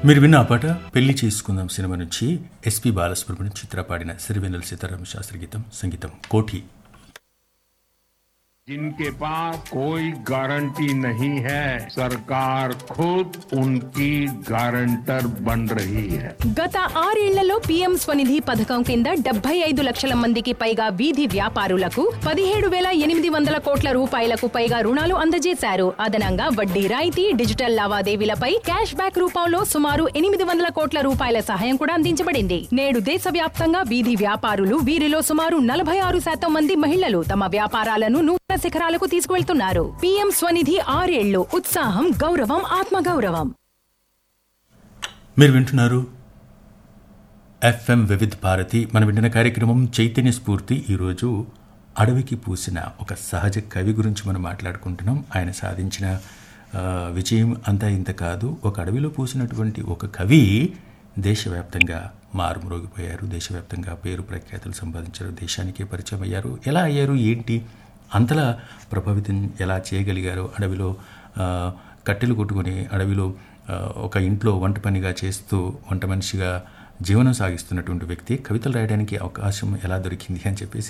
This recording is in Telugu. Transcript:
మీరు విన్న ఆ పాట పెళ్లి చేసుకుందాం సినిమా నుంచి ఎస్పి బాలసుబ్రహ్మణ్యం చిత్ర పాడిన సిరివెన్నెల సీతారామ శాస్త్రి గీతం సంగీతం కోఠి जिनके पास कोई गारंटी नहीं है सरकार खुद उनकी गारंटर बन रही है గత ఆరేళ్లలో పీఎం స్వనిధి పథకం కింద డెబ్బై ఐదు లక్షల మందికి పైగా వీధి వ్యాపారులకు పదిహేడు వేల ఎనిమిది వందల కోట్ల రూపాయలకు పైగా రుణాలు అందజేశారు అదనంగా వడ్డీ రాయితీ డిజిటల్ లావాదేవీలపై క్యాష్ బ్యాక్ రూపంలో సుమారు ఎనిమిది వందల కోట్ల రూపాయల సహాయం కూడా అందించబడింది నేడు దేశవ్యాప్తంగా వీధి వ్యాపారులు వీరిలో సుమారు నలభై ఆరు శాతం మంది మహిళలు తమ వ్యాపారాలను నూతన శిఖరాలకు తీసుకువెళ్తున్నారు పీఎం స్వనిధి ఆరేళ్లు ఉత్సాహం గౌరవం ఆత్మగౌరవం మీరు వింటున్నారు ఎఫ్ఎం వివిధ్ భారతి మనం వింటున్న కార్యక్రమం చైతన్య స్ఫూర్తి ఈరోజు అడవికి పూసిన ఒక సహజ కవి గురించి మనం మాట్లాడుకుంటున్నాం ఆయన సాధించిన ఆ, విజయం అంతా ఇంత కాదు ఒక అడవిలో పూసినటువంటి ఒక కవి దేశవ్యాప్తంగా మారుమ్రోగిపోయారు దేశవ్యాప్తంగా పేరు ప్రఖ్యాతులు సంపాదించారు దేశానికే పరిచయం అయ్యారు ఎలా అయ్యారు ఏంటి అంతలా ప్రభావితం ఎలా చేయగలిగారు అడవిలో ఆ, కట్టెలు కొట్టుకొని అడవిలో ఆ, ఒక ఇంట్లో వంట పనిగా చేస్తూ వంట మనిషిగా జీవనం సాగిస్తున్నటువంటి వ్యక్తి కవితలు రాయడానికి అవకాశం ఎలా దొరికింది అని చెప్పేసి